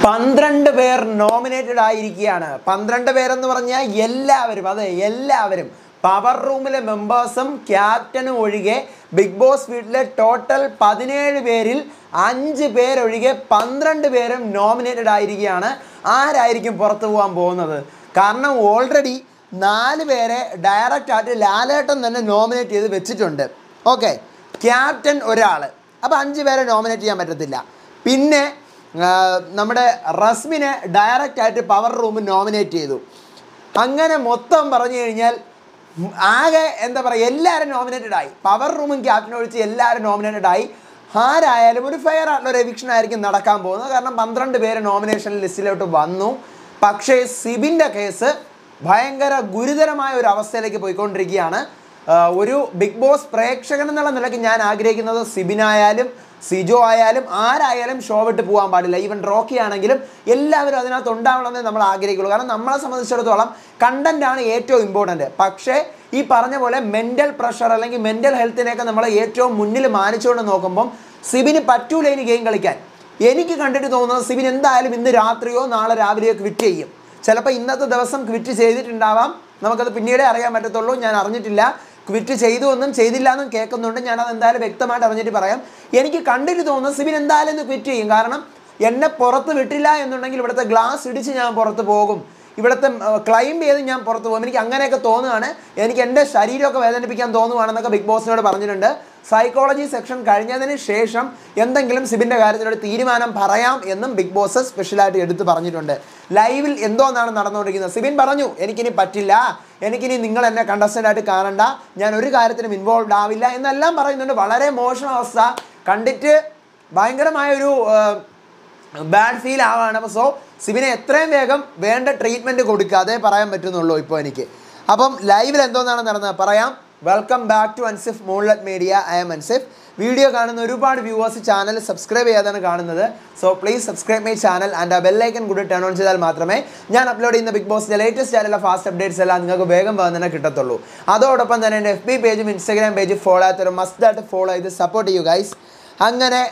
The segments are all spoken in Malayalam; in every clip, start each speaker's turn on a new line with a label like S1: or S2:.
S1: പന്ത്രണ്ട് പേർ നോമിനേറ്റഡ് ആയിരിക്കുകയാണ് പന്ത്രണ്ട് പേരെന്ന് പറഞ്ഞാൽ എല്ലാവരും അതെ എല്ലാവരും പവർ റൂമിലെ മെമ്പേഴ്സും ക്യാപ്റ്റനും ഒഴികെ ബിഗ് ബോസ് വീട്ടിലെ ടോട്ടൽ പതിനേഴ് പേരിൽ അഞ്ച് പേരൊഴികെ പന്ത്രണ്ട് പേരും നോമിനേറ്റഡ് ആയിരിക്കുകയാണ് ആരായിരിക്കും പുറത്തു പോകാൻ പോകുന്നത് കാരണം ഓൾറെഡി നാല് പേരെ ഡയറക്റ്റ് ആയിട്ട് ലാലേട്ടൻ തന്നെ നോമിനേറ്റ് ചെയ്ത് വെച്ചിട്ടുണ്ട് ഓക്കെ ക്യാപ്റ്റൻ ഒരാൾ അപ്പോൾ അഞ്ച് പേരെ നോമിനേറ്റ് ചെയ്യാൻ പറ്റത്തില്ല പിന്നെ ആ, നമ്മുടെ റസ്മിനെ ഡയറക്റ്റ് ആയിട്ട് പവർ റൂം നോമിനേറ്റ് ചെയ്തു അങ്ങനെ മൊത്തം പറഞ്ഞു കഴിഞ്ഞാൽ ഉം, ആകെ എന്താ പറയുക എല്ലാവരും നോമിനേറ്റഡ് ആയി പവർ റൂമും ക്യാപ്റ്റനും ഒഴിച്ച് എല്ലാവരും നോമിനേറ്റഡ് ആയി ആരായാലും ഒരു ഫെയർ ആയിട്ടുള്ള ഒരു എവിക്ഷൻ ആയിരിക്കും നടക്കാൻ പോകുന്നത് കാരണം പന്ത്രണ്ട് പേര് നോമിനേഷൻ ലിസ്റ്റിലോട്ട് വന്നു പക്ഷേ സിബിൻ്റെ കേസ് ഭയങ്കര ഗുരുതരമായ ഒരു അവസ്ഥയിലേക്ക് പോയിക്കൊണ്ടിരിക്കുകയാണ് ആ, ഒരു ബിഗ് ബോസ് പ്രേക്ഷകൻ എന്നുള്ള നിലയ്ക്ക് ഞാൻ ആഗ്രഹിക്കുന്നത് സിബിനായാലും സിജോ ആയാലും ആരായാലും ഷോ വിട്ട് പോകാൻ പാടില്ല ഈവൻ റോക്കി ആണെങ്കിലും എല്ലാവരും അതിനകത്ത് ഉണ്ടാവണമെന്നേ നമ്മൾ ആഗ്രഹിക്കുള്ളൂ കാരണം നമ്മളെ സംബന്ധിച്ചിടത്തോളം കണ്ടന്റ് ആണ് ഏറ്റവും ഇമ്പോർട്ടൻറ്റ് പക്ഷേ ഈ പറഞ്ഞ പോലെ മെൻ്റൽ പ്രഷർ അല്ലെങ്കിൽ മെൻ്റൽ ഹെൽത്തിനെയൊക്കെ നമ്മൾ ഏറ്റവും മുന്നിൽ മാനിച്ചുകൊണ്ട് നോക്കുമ്പം സിബിന് പറ്റൂല ഇനി ഗെയിം കളിക്കാൻ എനിക്ക് കണ്ടിട്ട് തോന്നുന്നത് സിബിൻ എന്തായാലും ഇന്ന് രാത്രിയോ നാളെ രാവിലെയോ ക്വിറ്റ് ചെയ്യും ചിലപ്പോൾ ഇന്നത്തെ ദിവസം ക്വിറ്റ് ചെയ്തിട്ടുണ്ടാവാം നമുക്കത് പിന്നീടേ അറിയാൻ പറ്റത്തുള്ളൂ ഞാൻ അറിഞ്ഞിട്ടില്ല ക്വിറ്റ് ചെയ്തു എന്നും ചെയ്തില്ല എന്നും കേൾക്കുന്നുണ്ട് ഞാനത് എന്തായാലും വ്യക്തമായിട്ട് അറിഞ്ഞിട്ട് പറയാം എനിക്ക് കണ്ടിട്ട് തോന്നുന്നു സിബിൻ എന്തായാലും ഇന്ന് ക്വിറ്റ് ചെയ്യും കാരണം എന്നെ പുറത്ത് വിട്ടില്ല എന്നുണ്ടെങ്കിൽ ഇവിടുത്തെ ഗ്ലാസ് ഇടിച്ച് ഞാൻ പുറത്ത് പോകും ഇവിടുത്തെ ക്ലൈംബ് ചെയ്ത് ഞാൻ പുറത്ത് പോകും എനിക്ക് അങ്ങനെയൊക്കെ തോന്നുകയാണ് എനിക്ക് എൻ്റെ ശരീരമൊക്കെ വേദനിപ്പിക്കാൻ തോന്നുവാണെന്നൊക്കെ ബിഗ് ബോസിനോട് പറഞ്ഞിട്ടുണ്ട് സൈക്കോളജി സെക്ഷൻ കഴിഞ്ഞതിന് ശേഷം എന്തെങ്കിലും സിബിൻ്റെ കാര്യത്തിലൊരു തീരുമാനം പറയാം എന്നും ബിഗ് ബോസ് സ്പെഷ്യലായിട്ട് എടുത്ത് പറഞ്ഞിട്ടുണ്ട് ലൈവിൽ എന്തോന്നാണ് നടന്നുകൊണ്ടിരിക്കുന്നത് സിബിൻ പറഞ്ഞു എനിക്കിനി പറ്റില്ല എനിക്കിനി നിങ്ങൾ എന്നെ contestant ആയിട്ട് കാണണ്ട ഞാൻ ഒരു കാര്യത്തിനും ഇൻവോൾവ് ആവില്ല എന്നെല്ലാം പറയുന്നുണ്ട് വളരെ മോശം അവസ്ഥ കണ്ടിട്ട് ഭയങ്കരമായൊരു ബാഡ് ഫീൽ ആവാണ് അപ്പോൾ സോ സിബിനെ എത്രയും വേഗം വേണ്ട ട്രീറ്റ്മെൻറ്റ് കൊടുക്കുക അതേ പറയാൻ പറ്റുന്നുള്ളൂ ഇപ്പോൾ എനിക്ക് അപ്പം ലൈവിൽ എന്തോന്നാണ് നടന്നത് പറയാം വെൽക്കം ബാക്ക് ടു അൻസിഫ് മോൺലറ്റ് media I'm Ansif video കാണുന്ന ഒരുപാട് വ്യൂവേഴ്സ് ചാനൽ സബ്സ്ക്രൈബ് ചെയ്യാതാണ് കാണുന്നത് so please subscribe my channel and ആ ബെല്ലൈക്കൻ കൂടി ടേൺ ഓൺ ചെയ്താൽ മാത്രമേ ഞാൻ അപ്ലോഡ് ചെയ്യുന്ന ബിഗ് ബോസിൻ്റെ ലേറ്റസ്റ്റ് ആയിട്ടുള്ള ഫാസ്റ്റ് അപ്ഡേറ്റ്സ് എല്ലാം നിങ്ങൾക്ക് വേഗം വേഗം തന്നെ കിട്ടത്തുള്ളൂ അതോടൊപ്പം തന്നെ എൻ്റെ എഫ് ബി പേജും ഇൻസ്റ്റാഗ്രാം പേജും ഫോളോ ആത്തൊരു മസ്റ്റായിട്ട് ഫോളോ ചെയ്ത് സപ്പോർട്ട് ചെയ്യൂ ഗൈസ് അങ്ങനെ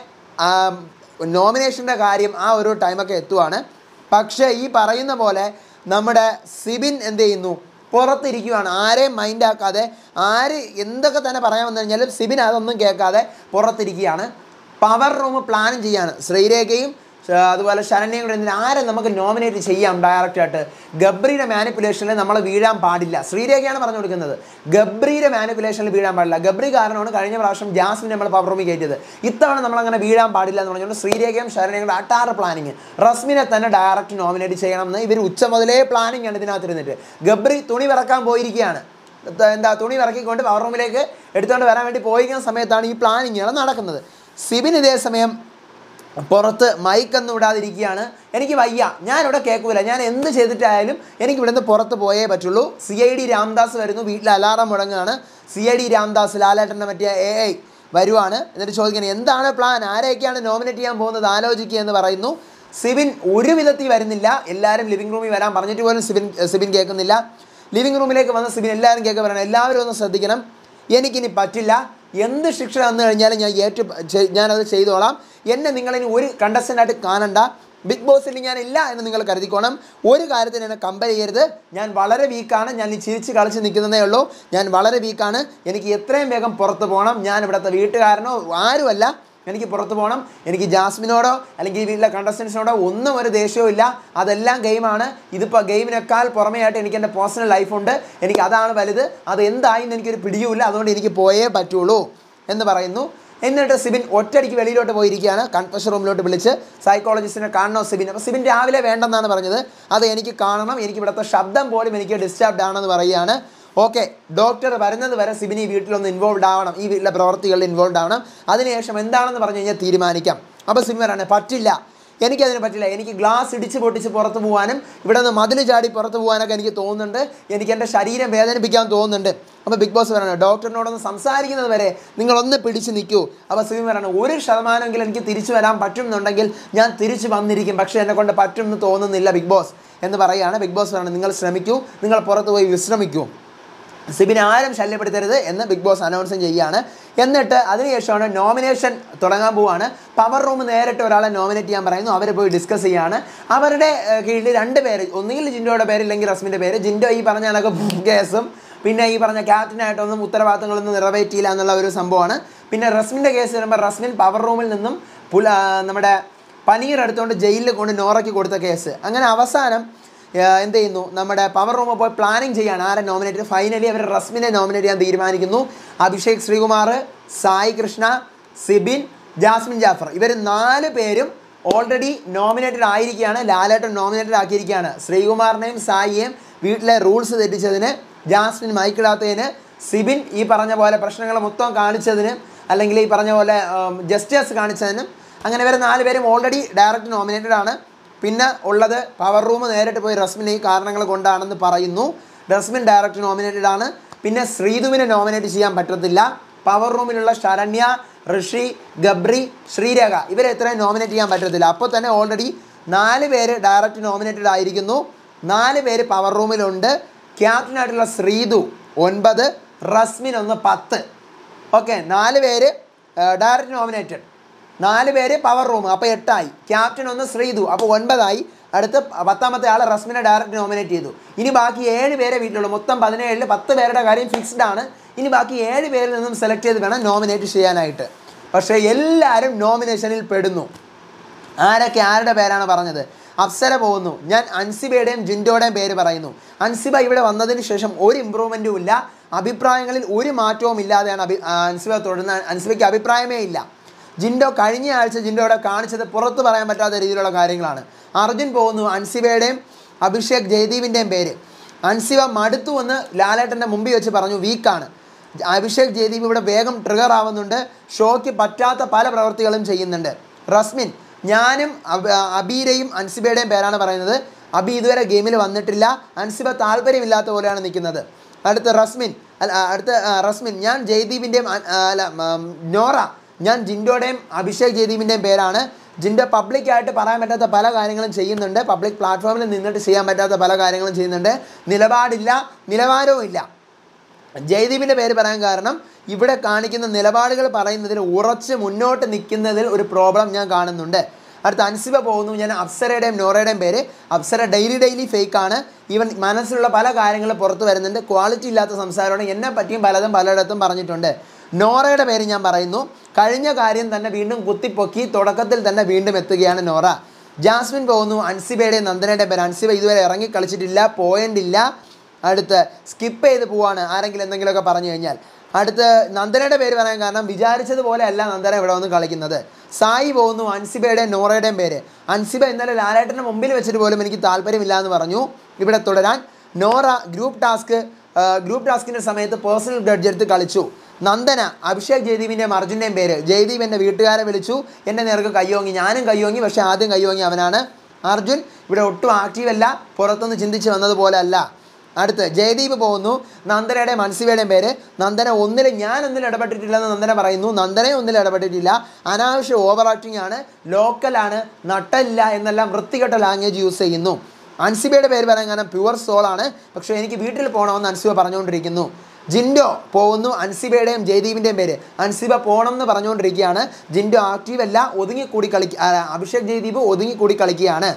S1: നോമിനേഷൻ്റെ കാര്യം ആ ഒരു ടൈമൊക്കെ എത്തുവാണ് പക്ഷേ ഈ പറയുന്ന പോലെ നമ്മുടെ സിബിൻ എന്ത് ചെയ്യുന്നു പുറത്തിരിക്കുകയാണ് ആരെയും മൈൻഡ് ആക്കാതെ ആര് എന്തൊക്കെ തന്നെ പറയാൻ വന്നു കഴിഞ്ഞാലും സിബിൻ അതൊന്നും കേൾക്കാതെ പുറത്തിരിക്കുകയാണ് പവർ റൂം പ്ലാനും ചെയ്യാണ് ശ്രീരേഖയും ശ- അതുപോലെ ശരണ്യയും കൂടെ എന്തിനാ ആരെ നമുക്ക് നോമിനേറ്റ് ചെയ്യാം ഡയറക്റ്റായിട്ട് ഗബ്രിയുടെ മാനിപ്പുലേഷനിൽ നമ്മൾ വീഴാൻ പാടില്ല ശ്രീരേഖയാണ് പറഞ്ഞു കൊടുക്കുന്നത് ഗബ്രിയുടെ മാനിപ്പുലേഷനിൽ വീഴാൻ പാടില്ല ഗബ്രി കാരണമാണ് കഴിഞ്ഞ പ്രാവശ്യം ജാസ്മിൻ നമ്മൾ പവർ റൂമിൽ കയറ്റിയത് ഇത്തവണ നമ്മൾ അങ്ങനെ വീഴാൻ പാടില്ല എന്ന് പറഞ്ഞുകൊണ്ട് ശ്രീരേഖയും ശരണ്യയും കൂടെ അട്ടാറ് പ്ലാനിങ് റസ്മിനെ തന്നെ ഡയറക്റ്റ് നോമിനേറ്റ് ചെയ്യണം എന്ന് ഇവർ ഉച്ച മുതലേ പ്ലാനിങ് ആണ് ഇതിനകത്തിരുന്നിട്ട് ഗബ്രി തുണി വിറക്കാൻ പോയിരിക്കുകയാണ് ത- എന്താ തുണി വിറക്കിക്കൊണ്ട് പവർ റൂമിലേക്ക് എടുത്തുകൊണ്ട് വരാൻ വേണ്ടി പോയിരിക്കുന്ന സമയത്താണ് ഈ പ്ലാനിങ്ങുകൾ നടക്കുന്നത് സിബിൻ ഇതേ സമയം പുറത്ത് മൈക്കൊന്നും വിടാതിരിക്കുകയാണ് എനിക്ക് വയ്യ ഞാനിവിടെ കേൾക്കൂല ഞാൻ എന്ത് ചെയ്തിട്ടായാലും എനിക്ക് ഇവിടുന്ന് പുറത്ത് പോയേ പറ്റുള്ളൂ സി ഐ ഡി രാംദാസ് വരുന്നു വീട്ടിൽ അലാറം മുടങ്ങുകയാണ് സി ഐ ഡി രാംദാസ് ലാലേട്ടൻ്റെ മറ്റേ എ ഐ വരുവാണ് എന്നിട്ട് ചോദിക്കുന്നത് എന്താണ് പ്ലാൻ ആരെയൊക്കെയാണ് നോമിനേറ്റ് ചെയ്യാൻ പോകുന്നത് ആലോചിക്കുക എന്ന് പറയുന്നു സിബിൻ ഒരു വിധത്തിൽ വരുന്നില്ല എല്ലാവരും ലിവിംഗ് റൂമിൽ വരാൻ പറഞ്ഞിട്ട് പോലും സിബിൻ സിബിൻ കേൾക്കുന്നില്ല ലിവിംഗ് റൂമിലേക്ക് വന്ന സിബിൻ എല്ലാവരും കേൾക്കാൻ പറയണം എല്ലാവരും ഒന്ന് ശ്രദ്ധിക്കണം എനിക്കിനി പറ്റില്ല എന്ത് ശിക്ഷ വന്നു കഴിഞ്ഞാലും ഞാൻ ഏറ്റു ചെ- ഞാനത് ചെയ്തോളാം എന്നെ നിങ്ങളിനി ഒരു കണ്ടസ്റ്റൻ്റായിട്ട് കാണണ്ട ബിഗ് ബോസിൽ ഞാൻ ഇല്ല എന്ന് നിങ്ങൾ കരുതിക്കോണം ഒരു കാര്യത്തിന് എന്നെ കമ്പയർ ചെയ്യരുത് ഞാൻ വളരെ വീക്കാണ് ഞാൻ ഈ ചിരിച്ച് കളിച്ച് നിൽക്കുന്നതേ ഉള്ളൂ ഞാൻ വളരെ വീക്കാണ് എനിക്ക് എത്രയും വേഗം പുറത്ത് പോകണം ഞാൻ ഇവിടുത്തെ വീട്ടുകാരനോ ആരുമല്ല എനിക്ക് പുറത്ത് പോകണം എനിക്ക് ജാസ്മിനോടോ അല്ലെങ്കിൽ ഈ വീട്ടിലെ കണ്ടസ്റ്റൻസിനോടോ ഒന്നും ഒരു ദേഷ്യവും ഇല്ല അതെല്ലാം ഗെയിമാണ് ഇതിപ്പോൾ ഗെയിമിനേക്കാൾ പുറമെയായിട്ട് എനിക്ക് എൻ്റെ പേഴ്സണൽ ലൈഫുണ്ട് എനിക്ക് അതാണ് വലുത് അത് എന്തായെന്ന് എനിക്കൊരു പിടിയുമില്ല അതുകൊണ്ട് എനിക്ക് പോയേ പറ്റുള്ളൂ എന്ന് പറയുന്നു എന്നിട്ട് സിബിൻ ഒറ്റയടിക്ക് വെളിയിലോട്ട് പോയിരിക്കുകയാണ് കൺഫഷൻ റൂമിലോട്ട് വിളിച്ച് സൈക്കോളജിസ്റ്റിനെ കാണണോ സിബിൻ അപ്പോൾ സിബിൻ രാവിലെ വേണ്ടെന്നാണ് പറഞ്ഞത് അത് എനിക്ക് കാണണം എനിക്ക് ഇവിടുത്തെ ശബ്ദം പോലും എനിക്ക് ഡിസ്റ്റർബ്ഡ് ആണെന്ന് പറയുകയാണ് ഓക്കെ ഡോക്ടർ വരുന്നത് വരെ സിബിൻ ഈ വീട്ടിലൊന്ന് ഇൻവോൾവ് ആവണം ഈ വീട്ടിലെ പ്രവർത്തികളിൽ ഇൻവോൾവ് ആവണം അതിനുശേഷം എന്താണെന്ന് പറഞ്ഞു കഴിഞ്ഞാൽ തീരുമാനിക്കാം അപ്പോൾ സിബിൻ പറയാണ് പറ്റില്ല എനിക്കതിന് പറ്റില്ല എനിക്ക് ഗ്ലാസ് ഇടിച്ച് പൊട്ടിച്ച് പുറത്ത് പോകാനും ഇവിടെ നിന്ന് മതിൽ ചാടി പുറത്ത് പോകാനൊക്കെ എനിക്ക് തോന്നുന്നുണ്ട് എനിക്ക് എൻ്റെ ശരീരം വേദനിപ്പിക്കാൻ തോന്നുന്നുണ്ട് അപ്പോൾ ബിഗ് ബോസ് പറയണം ഡോക്ടറിനോടൊന്ന് സംസാരിക്കുന്നത് വരെ നിങ്ങളൊന്ന് പിടിച്ച് നിൽക്കൂ അപ്പോൾ സിബിൻ പറയണം ഒരു ശതമാനമെങ്കിലും എനിക്ക് തിരിച്ചു വരാൻ പറ്റും എന്നുണ്ടെങ്കിൽ ഞാൻ തിരിച്ചു വന്നിരിക്കും പക്ഷേ എന്നെ കൊണ്ട് പറ്റും എന്ന് തോന്നുന്നില്ല ബിഗ് ബോസ് എന്ന് പറയുകയാണ് ബിഗ് ബോസ് പറയണം നിങ്ങൾ ശ്രമിക്കൂ നിങ്ങൾ പുറത്ത് പോയി വിശ്രമിക്കൂ സിബിനെ ആരും ശല്യപ്പെടുത്തരുത് എന്ന് ബിഗ് ബോസ് അനൗൺസും ചെയ്യുകയാണ് എന്നിട്ട് അതിനുശേഷമാണ് നോമിനേഷൻ തുടങ്ങാൻ പോവാണ് പവർ റൂം നേരിട്ട് ഒരാളെ നോമിനേറ്റ് ചെയ്യാൻ പറയുന്നു അവർ പോയി ഡിസ്കസ് ചെയ്യാണ് അവരുടെ ഏഹ്, കീഴിൽ രണ്ട് പേര് ഒന്നുകിൽ ജിൻഡോയുടെ പേര് ഇല്ലെങ്കിൽ റസ്മിൻ്റെ പേര് ജിൻഡോ ഈ പറഞ്ഞ കണക്ക് കേസും പിന്നെ ഈ പറഞ്ഞ ക്യാപ്റ്റനായിട്ടൊന്നും ഉത്തരവാദിത്തങ്ങളൊന്നും നിറവേറ്റിയില്ല എന്നുള്ള ഒരു സംഭവമാണ് പിന്നെ റസ്മിൻ്റെ കേസ് വരുമ്പോൾ റസ്മിൻ പവർ റൂമിൽ നിന്നും പുല നമ്മുടെ പനീർ എടുത്തുകൊണ്ട് ജയിലിൽ കൊണ്ട് നോറയ്ക്ക് കൊടുത്ത കേസ് അങ്ങനെ അവസാനം ഏഹ്, എന്ത് ചെയ്യുന്നു നമ്മുടെ പവർ റൂമിൽ പോയി പ്ലാനിങ് ചെയ്യാണ് ആരെ നോമിനേറ്റ് ഫൈനലി അവർ റസ്മിനെ നോമിനേറ്റ് ചെയ്യാൻ തീരുമാനിക്കുന്നു അഭിഷേക് ശ്രീകുമാർ സായി കൃഷ്ണ സിബിൻ ജാസ്മിൻ ജാഫർ ഇവർ നാല് പേരും ഓൾറെഡി നോമിനേറ്റഡ് ആയിരിക്കുകയാണ് ലാലേട്ടൻ നോമിനേറ്റഡ് ആക്കിയിരിക്കുകയാണ് ശ്രീകുമാറിനെയും സായിയെയും വീട്ടിലെ റൂൾസ് തെറ്റിച്ചതിന് ജാസ്മിൻ മൈക്കിടാത്തതിന് സിബിൻ ഈ പറഞ്ഞ പോലെ പ്രശ്നങ്ങൾ മൊത്തം കാണിച്ചതിന് അല്ലെങ്കിൽ ഈ പറഞ്ഞ പോലെ ജസ്റ്റേഴ്സ് കാണിച്ചതിനും അങ്ങനെ ഇവർ നാല് പേരും ഓൾറെഡി ഡയറക്റ്റ് നോമിനേറ്റഡ് ആണ് പിന്നെ ഉള്ളത് പവർ റൂം നേരിട്ട് പോയി റസ്മിനെ ഈ കാരണങ്ങൾ കൊണ്ടാണെന്ന് പറയുന്നു റസ്മിൻ ഡയറക്റ്റ് നോമിനേറ്റഡ് ആണ് പിന്നെ ശ്രീധുവിനെ നോമിനേറ്റ് ചെയ്യാൻ പറ്റത്തില്ല പവർ റൂമിലുള്ള ശരണ്യ ഋഷി ഗബ്രി ശ്രീരേഖ ഇവരെ എത്രയും നോമിനേറ്റ് ചെയ്യാൻ പറ്റത്തില്ല അപ്പോൾ തന്നെ ഓൾറെഡി നാല് പേര് ഡയറക്റ്റ് നോമിനേറ്റഡ് ആയിരിക്കുന്നു നാല് പേര് പവർ റൂമിലുണ്ട് ക്യാപ്റ്റനായിട്ടുള്ള ശ്രീധു ഒൻപത് റസ്മിൻ ഒന്ന് പത്ത് ഓക്കെ നാല് പേര് ഡയറക്റ്റ് നോമിനേറ്റഡ് നാല് പേര് പവർ റൂം അപ്പോൾ എട്ടായി ക്യാപ്റ്റൻ ഒന്ന് ശ്രീതു അപ്പോൾ ഒൻപതായി അടുത്ത് പത്താമത്തെ ആൾ റസ്മിനെ ഡയറക്റ്റ് നോമിനേറ്റ് ചെയ്തു ഇനി ബാക്കി ഏഴ് പേരെ വീട്ടിലുള്ളൂ മൊത്തം പതിനേഴിൽ പത്ത് പേരുടെ കാര്യം ഫിക്സ്ഡ് ആണ് ഇനി ബാക്കി ഏഴ് പേരിൽ നിന്നും സെലക്ട് ചെയ്ത് വേണം നോമിനേറ്റ് ചെയ്യാനായിട്ട് പക്ഷേ എല്ലാവരും നോമിനേഷനിൽ പെടുന്നു ആരൊക്കെ ആരുടെ പേരാണ് പറഞ്ഞത് അപ്സര പോകുന്നു ഞാൻ അൻസിബയുടെയും ജിൻഡോയുടെയും പേര് പറയുന്നു അൻസിബ ഇവിടെ വന്നതിന് ശേഷം ഒരു ഇമ്പ്രൂവ്മെൻറ്റും ഇല്ല അഭിപ്രായങ്ങളിൽ ഒരു മാറ്റവും ഇല്ലാതെയാണ് അഭി ആ, അൻസിബ തുടരുന്നത് അൻസിബയ്ക്ക് അഭിപ്രായമേ ഇല്ല ജിൻഡോ കഴിഞ്ഞ ആഴ്ച ജിൻഡോയുടെ കാണിച്ചത് പുറത്ത് പറയാൻ പറ്റാത്ത രീതിയിലുള്ള കാര്യങ്ങളാണ് അർജുൻ പോകുന്നു അൻസിബയുടെയും അഭിഷേക് ജയദീപിൻ്റെയും പേര് അൻസിബ മടുത്തു എന്ന് ലാലേട്ടൻ്റെ മുമ്പിൽ വെച്ച് പറഞ്ഞു വീക്കാണ് അഭിഷേക് ജയദീപ് ഇവിടെ വേഗം ട്രിഗർ ആവുന്നുണ്ട് ഷോയ്ക്ക് പറ്റാത്ത പല പ്രവൃത്തികളും ചെയ്യുന്നുണ്ട് റസ്മിൻ ഞാനും അബ- അബീരയും അൻസിബയുടെയും പേരാണ് പറയുന്നത് അബി ഇതുവരെ ഗെയിമിൽ വന്നിട്ടില്ല അൻസിബ താല്പര്യമില്ലാത്ത പോലെയാണ് നിൽക്കുന്നത് അടുത്ത റസ്മിൻ അല്ല ആ, അടുത്ത ആ, റസ്മിൻ ഞാൻ ജയ്ദീപിൻ്റെയും അ- ആ, അല്ല ഉം, നോറ ഞാൻ ജിൻഡോയുടെയും അഭിഷേക് ജയ്ദീപിൻ്റെയും പേരാണ് ജിൻഡോ പബ്ലിക്കായിട്ട് പറയാൻ പറ്റാത്ത പല കാര്യങ്ങളും ചെയ്യുന്നുണ്ട് പബ്ലിക് പ്ലാറ്റ്ഫോമിൽ നിന്നിട്ട് ചെയ്യാൻ പറ്റാത്ത പല കാര്യങ്ങളും ചെയ്യുന്നുണ്ട് നിലപാടില്ല നിലവാരവും ഇല്ല ജയദീപിൻ്റെ പേര് പറയാൻ കാരണം ഇവിടെ കാണിക്കുന്ന നിലപാടുകൾ പറയുന്നതിൽ ഉറച്ച് മുന്നോട്ട് നിൽക്കുന്നതിൽ ഒരു പ്രോബ്ലം ഞാൻ കാണുന്നുണ്ട് അടുത്ത അൻസിബ പോകുന്നു ഞാൻ അപ്സരയുടെയും നോറയുടെയും പേര് അപ്സര ഡെയിലി ഡെയിലി ഫേക്ക് ആണ് ഈവൻ മനസ്സിലുള്ള പല കാര്യങ്ങളും പുറത്ത് വരുന്നുണ്ട് ക്വാളിറ്റി ഇല്ലാത്ത സംസാരമാണ് എന്നെ പറ്റിയും പലതും പലയിടത്തും പറഞ്ഞിട്ടുണ്ട് നോറയുടെ പേര് ഞാൻ പറയുന്നു കഴിഞ്ഞ കാര്യം തന്നെ വീണ്ടും കുത്തിപ്പൊക്കി തുടക്കത്തിൽ തന്നെ വീണ്ടും എത്തുകയാണ് നോറ ജാസ്മിൻ പോകുന്നു അൻസിബയുടെയും നന്ദനയുടെയും പേര് അൻസിബ ഇതുവരെ ഇറങ്ങി കളിച്ചിട്ടില്ല പോയിന്റ് ഇല്ല അടുത്ത് സ്കിപ്പ് ചെയ്ത് പോവാണ് ആരെങ്കിലും എന്തെങ്കിലുമൊക്കെ പറഞ്ഞു കഴിഞ്ഞാൽ അടുത്ത് നന്ദനയുടെ പേര് പറയാൻ കാരണം വിചാരിച്ചതുപോലെ അല്ല നന്ദന ഇവിടെ വന്ന് കളിക്കുന്നത് സായി പോകുന്നു അൻസിബയുടെയും നോറയുടെയും പേര് അൻസിബ ഇന്നലെ ലാലേട്ടൻ്റെ മുമ്പിൽ വെച്ചിട്ട് പോലും എനിക്ക് താല്പര്യമില്ല എന്ന് പറഞ്ഞു ഇവിടെ തുടരാൻ നോറ ഗ്രൂപ്പ് ടാസ്ക് ഗ്രൂപ്പ് ടാസ്കിൻ്റെ സമയത്ത് പേഴ്സണൽ ഗ്രഡ്ജ് എടുത്ത് കളിച്ചു നന്ദന അഭിഷേക് ജയദീപിൻ്റെയും അർജുൻ്റെയും പേര് ജയദീപ് എൻ്റെ വീട്ടുകാരെ വിളിച്ചു എൻ്റെ നേർക്ക് കയ്യോങ്ങി ഞാനും കയ്യോങ്ങി പക്ഷേ ആദ്യം കയ്യോങ്ങി അവനാണ് അർജുൻ ഇവിടെ ഒട്ടും ആക്റ്റീവ് അല്ല പുറത്തുനിന്ന് ചിന്തിച്ച് വന്നതുപോലെ അല്ല അടുത്ത് ജയദീപ് പോകുന്നു നന്ദനയുടെയും അൻസിബയുടെയും പേര് നന്ദന ഒന്നിൽ ഞാൻ ഒന്നിൽ ഇടപെട്ടിട്ടില്ലെന്ന് നന്ദന പറയുന്നു നന്ദനെ ഒന്നിൽ ഇടപെട്ടിട്ടില്ല അനാവശ്യ ഓവർ ആക്ടിങ് ആണ് ലോക്കലാണ് നട്ടല്ല എന്നെല്ലാം വൃത്തികെട്ട ലാംഗ്വേജ് യൂസ് ചെയ്യുന്നു അൻസിബയുടെ പേര് പറയാൻ കാരണം പ്യുവർ സോളാണ് പക്ഷേ എനിക്ക് വീട്ടിൽ പോകണമെന്ന് അൻസിബ പറഞ്ഞുകൊണ്ടിരിക്കുന്നു ജിൻഡോ പോകുന്നു അൻസിബയുടെയും ജയദീപിൻ്റെയും പേര് അൻസിബ പോകണം എന്ന് പറഞ്ഞുകൊണ്ടിരിക്കുകയാണ് ജിൻഡോ ആക്റ്റീവ് അല്ല ഒതുങ്ങിക്കൂടി കളി ആ, അഭിഷേക് ജയദീപ് ഒതുങ്ങിക്കൂടി കളിക്കുകയാണ്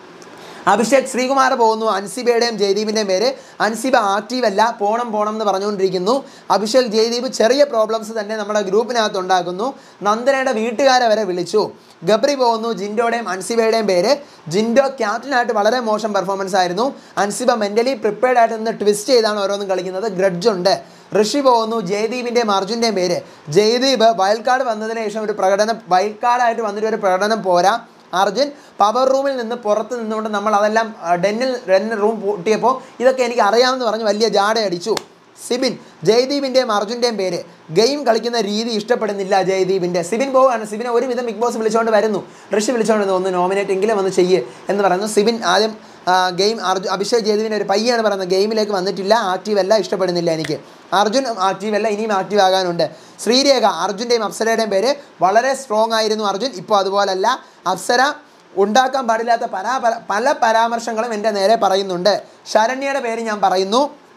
S1: അഭിഷേക് ശ്രീകുമാർ പോകുന്നു അൻസിബയുടെയും ജയദീപിൻ്റെയും പേര് അൻസിബ ആക്റ്റീവ് അല്ല പോണം പോണം എന്ന് പറഞ്ഞുകൊണ്ടിരിക്കുന്നു അഭിഷേക് ജയദീപ് ചെറിയ പ്രോബ്ലംസ് തന്നെ നമ്മുടെ ഗ്രൂപ്പിനകത്ത് ഉണ്ടാക്കുന്നു നന്ദനയുടെ വീട്ടുകാരെ വരെ വിളിച്ചു ഗബ്രി പോകുന്നു ജിൻഡോയുടെയും അൻസിബയുടെയും പേര് ജിൻഡോ ക്യാപ്റ്റനായിട്ട് വളരെ മോശം പെർഫോമൻസ് ആയിരുന്നു അൻസിബ മെൻ്റലി പ്രിപ്പയർഡ് ആയിട്ട് നിന്ന് ട്വിസ്റ്റ് ചെയ്താണ് ഓരോന്നും കളിക്കുന്നത് ഗ്രഡ്ജ് ഉണ്ട് ഋഷി പോകുന്നു ജയദീപിൻ്റെയും അർജുൻ്റെയും പേര് ജയദീപ് വൈൽഡ് കാർഡ് വന്നതിന് ശേഷം ഒരു പ്രകടനം വൈൽഡ് കാർഡായിട്ട് വന്നിട്ട് ഒരു പ്രകടനം പോരാ അർജുൻ പവർ റൂമിൽ നിന്ന് പുറത്ത് നിന്നുകൊണ്ട് നമ്മൾ അതെല്ലാം ആ, ഡെന്നിൽ ഡെന്നിൽ റൂം പൂട്ടിയപ്പോൾ ഇതൊക്കെ എനിക്ക് അറിയാമെന്ന് പറഞ്ഞ് വലിയ ജാട അടിച്ചു സിബിൻ ജയദീപിൻ്റെയും അർജുൻ്റെയും പേര് ഗെയിം കളിക്കുന്ന രീതി ഇഷ്ടപ്പെടുന്നില്ല ജയദീപിൻ്റെ സിബിൻ പോവുകയാണ് സിബിനെ ഒരുവിധം ബിഗ് ബോസ് വിളിച്ചുകൊണ്ട് വരുന്നു ഋഷി വിളിച്ചുകൊണ്ട് വരുന്നു, ഒന്ന് നോമിനേറ്റ് എങ്കിലും ഒന്ന് ചെയ്യ് എന്ന് പറയുന്നു സിബിൻ ആദ്യം ഗെയിം അർജുൻ അഭിഷേക് ജയദീപിൻ്റെ ഒരു പയ്യാണ് പറയുന്നത് ഗെയിമിലേക്ക് വന്നിട്ടില്ല ആക്റ്റീവ് അല്ല ഇഷ്ടപ്പെടുന്നില്ല എനിക്ക് അർജുൻ ആക്റ്റീവ് അല്ല ഇനിയും ആക്റ്റീവ് ആകാനുണ്ട് ശ്രീരേഖ അർജുൻ്റെയും അപ്സരയുടെയും പേര് വളരെ സ്ട്രോങ് ആയിരുന്നു അർജുൻ ഇപ്പോൾ അതുപോലല്ല അപ്സര ഉണ്ടാക്കാൻ പാടില്ലാത്ത പല പല പല പരാമർശങ്ങളും എൻ്റെ നേരെ പറയുന്നുണ്ട് ശരണ്യയുടെ പേര് ഞാൻ പറയുന്നു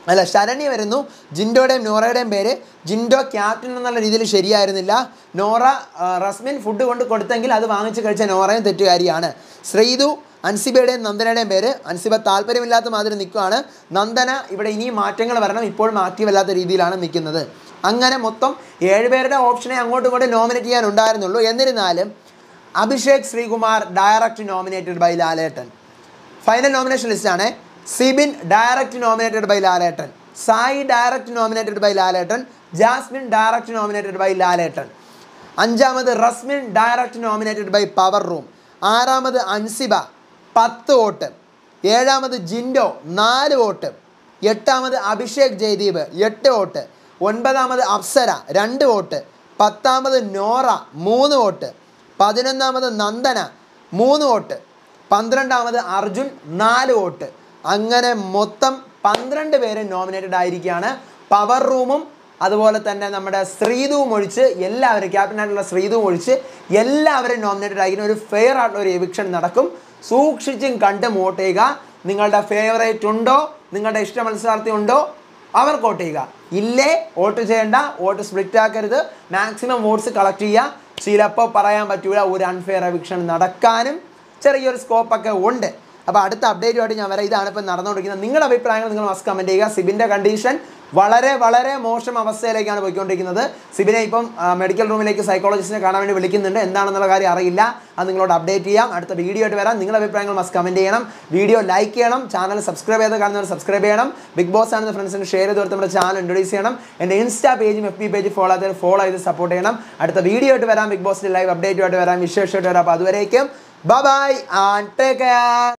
S1: അല്ല ശരണ്യ വരുന്നു ജിൻഡോയുടെയും നോറയുടെയും പേര് ജിൻഡോ ക്യാപ്റ്റൻ എന്നുള്ള രീതിയിൽ ശരിയായിരുന്നില്ല നോറ ആ, റസ്മിൻ ഫുഡ് കൊണ്ട് കൊടുത്തെങ്കിൽ അത് വാങ്ങിച്ച് കഴിച്ച നോറയും തെറ്റുകാരിയാണ് ശ്രീതു അൻസിബയുടെയും നന്ദനയുടെയും പേര് അൻസിബ താല്പര്യമില്ലാത്ത മാതിരി നിൽക്കുകയാണ് നന്ദന ഇവിടെ ഇനിയും മാറ്റങ്ങൾ വരണം ഇപ്പോഴും ആക്റ്റീവ് അല്ലാത്ത രീതിയിലാണ് നിൽക്കുന്നത് അങ്ങനെ മൊത്തം ഏഴുപേരുടെ ഓപ്ഷനെ അങ്ങോട്ടും ഇങ്ങോട്ടും നോമിനേറ്റ് ചെയ്യാൻ ഉണ്ടായിരുന്നുള്ളൂ എന്നിരുന്നാലും Abhishek Sreekumar direct nominated by Lalettan final nomination ലിസ്റ്റാണ് Sibin direct nominated by Lalettan Sai direct nominated by Lalettan Jasmine direct nominated by Lalettan അഞ്ചാമത് Resmin direct nominated by power room ആറാമത് അൻസിബ പത്ത് വോട്ട് ഏഴാമത് ജിൻഡോ നാല് വോട്ട് എട്ടാമത് അഭിഷേക് ജയദീപ് എട്ട് വോട്ട് ഒൻപതാമത് അപ്സര രണ്ട് വോട്ട് പത്താമത് നോറ മൂന്ന് വോട്ട് പതിനൊന്നാമത് നന്ദന മൂന്ന് വോട്ട് പന്ത്രണ്ടാമത് അർജുൻ നാല് വോട്ട് അങ്ങനെ മൊത്തം പന്ത്രണ്ട് പേര് നോമിനേറ്റഡ് ആയിരിക്കുകയാണ് പവർ റൂമും അതുപോലെ തന്നെ നമ്മുടെ ശ്രീതുവും ഒഴിച്ച് എല്ലാവരും ക്യാപ്റ്റനായിട്ടുള്ള ശ്രീതുവും ഒഴിച്ച് എല്ലാവരും നോമിനേറ്റഡ് ആയിരിക്കുന്ന ഒരു ഫെയർ ആയിട്ടുള്ള ഒരു എവിക്ഷൻ നടക്കും സൂക്ഷിച്ചും കണ്ടും വോട്ട് ചെയ്യുക നിങ്ങളുടെ ഫേവറേറ്റ് ഉണ്ടോ നിങ്ങളുടെ ഇഷ്ട മത്സരാർത്ഥി ഉണ്ടോ അവർക്ക് വോട്ട് ചെയ്യുക ഇല്ലേ വോട്ട് ചെയ്യേണ്ട വോട്ട് സ്പ്ലിറ്റ് ആക്കരുത് മാക്സിമം വോട്ട്സ് കളക്ട് ചെയ്യുക ചിലപ്പോൾ പറയാൻ പറ്റൂല ഒരു അൺഫെയർ എവിക്ഷൻ നടക്കാനും ചെറിയൊരു സ്കോപ്പൊക്കെ ഉണ്ട് അപ്പോൾ അടുത്ത അപ്ഡേറ്റുമായിട്ട് ഞാൻ വരാം ഇതാണ് ഇപ്പോൾ നടന്നുകൊണ്ടിരിക്കുന്നത് നിങ്ങളുടെ അഭിപ്രായങ്ങൾ നിങ്ങൾ മസ്റ്റ് കമൻറ്റ് ചെയ്യുക സിബിൻ്റെ കണ്ടീഷൻ വളരെ വളരെ മോശം അവസ്ഥയിലേക്കാണ് പോയിക്കൊണ്ടിരിക്കുന്നത് സിബിനെ ഇപ്പം ആ, മെഡിക്കൽ റൂമിലേക്ക് സൈക്കോളജിസ്റ്റിനെ കാണാൻ വേണ്ടി വിളിക്കുന്നുണ്ട് എന്താണെന്നുള്ള കാര്യം അറിയില്ല അത് നിങ്ങളോട് അപ്ഡേറ്റ് ചെയ്യാം അടുത്ത വീഡിയോ ആയിട്ട് വരാം നിങ്ങളുടെ അഭിപ്രായങ്ങൾ മസ്റ്റ് കമൻറ്റ് ചെയ്യണം വീഡിയോ ലൈക്ക് ചെയ്യണം ചാനൽ സബ്സ്ക്രൈബ് ചെയ്ത് കാണുന്നവർ സബ്സ്ക്രൈബ് ചെയ്യണം ബിഗ് ബോസ് ആണെന്ന് ഫ്രണ്ട്സിന് ഷെയർ ചെയ്ത് കൊടുത്ത് നമ്മുടെ ചാനൽ ഇൻട്രൊഡ്യൂസ് ചെയ്യണം എൻ്റെ ഇൻസ്റ്റാ പേജും എഫ് ബി പേജ് ഫോളോ ചെയ്ത് ഫോളോ ചെയ്ത് സപ്പോർട്ട് ചെയ്യണം അടുത്ത വീഡിയോ ആയിട്ട് വരാം ബിഗ് ബോസിൻ്റെ ലൈവ് അപ്ഡേറ്റുമായിട്ട് വരാം വിശേഷമായിട്ട് വരാം അപ്പോൾ അതുവരേക്കും ബൈ ആൻഡ് ടേക്ക് കെയർ